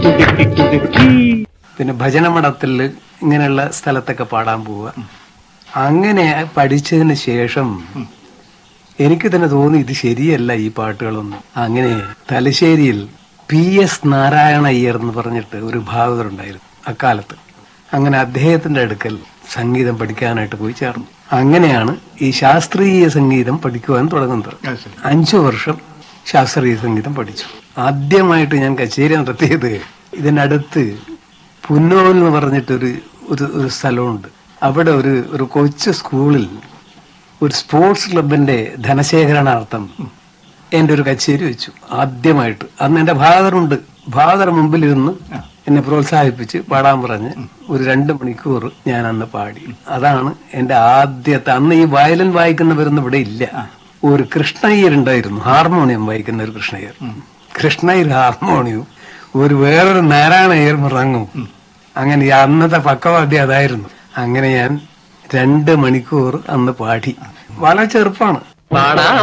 കുടുക്കി കുടുക്കി പിന്നെ ഭജനമഠത്തിൽ ഇങ്ങനെയുള്ള സ്ഥലത്തൊക്കെ പാടാൻ പോവുക അങ്ങനെ പഠിച്ചതിന് ശേഷം എനിക്ക് തന്നെ തോന്നി ഇത് ശരിയല്ല ഈ പാട്ടുകളൊന്നും അങ്ങനെ തലശ്ശേരിയിൽ പി എസ് നാരായണ അയ്യർ എന്ന് പറഞ്ഞിട്ട് ഒരു ഭാഗവതരുണ്ടായിരുന്നു അക്കാലത്ത് അങ്ങനെ അദ്ദേഹത്തിന്റെ അടുക്കൽ സംഗീതം പഠിക്കാനായിട്ട് പോയി ചേർന്നു അങ്ങനെയാണ് ഈ ശാസ്ത്രീയ സംഗീതം പഠിക്കുവാൻ തുടങ്ങുന്നത് അത് ശരി. അഞ്ചു വർഷം ശാസ്ത്രീയ സംഗീതം പഠിച്ചു ആദ്യമായിട്ട് ഞാൻ കച്ചേരി നടത്തിയത് ഇതിനടുത്ത് പുന്നോൽ എന്ന് പറഞ്ഞിട്ടൊരു ഒരു ഒരു സ്ഥലമുണ്ട് അവിടെ ഒരു ഒരു കൊച്ചു സ്കൂളിൽ ഒരു സ്പോർട്സ് ക്ലബിന്റെ ധനശേഖരണാർത്ഥം എന്റെ ഒരു കച്ചേരി വെച്ചു ആദ്യമായിട്ട് അന്ന് എന്റെ ഫാദറുണ്ട് ഫാദർ മുമ്പിലിരുന്ന് എന്നെ പ്രോത്സാഹിപ്പിച്ച് പാടാൻ പറഞ്ഞ് ഒരു രണ്ട് മണിക്കൂർ ഞാൻ അന്ന് പാടി അതാണ് എന്റെ ആദ്യത്തെ അന്ന് ഈ വയലിൻ വായിക്കുന്നവരൊന്നും ഇവിടെ ഇല്ല ഒരു കൃഷ്ണയ്യർ ഉണ്ടായിരുന്നു ഹാർമോണിയം വായിക്കുന്ന ഒരു കൃഷ്ണയ്യർ കൃഷ്ണയ്യർ ഹാർമോണിയവും ഒരു വേറൊരു നാരായണ അയ്യർ മുറങ്ങും അങ്ങനെ ഈ അന്നത്തെ പക്കവാദ്യം അതായിരുന്നു അങ്ങനെ ഞാൻ രണ്ട് മണിക്കൂർ അന്ന് പാടി വളരെ ചെറുപ്പാണ് പാടാം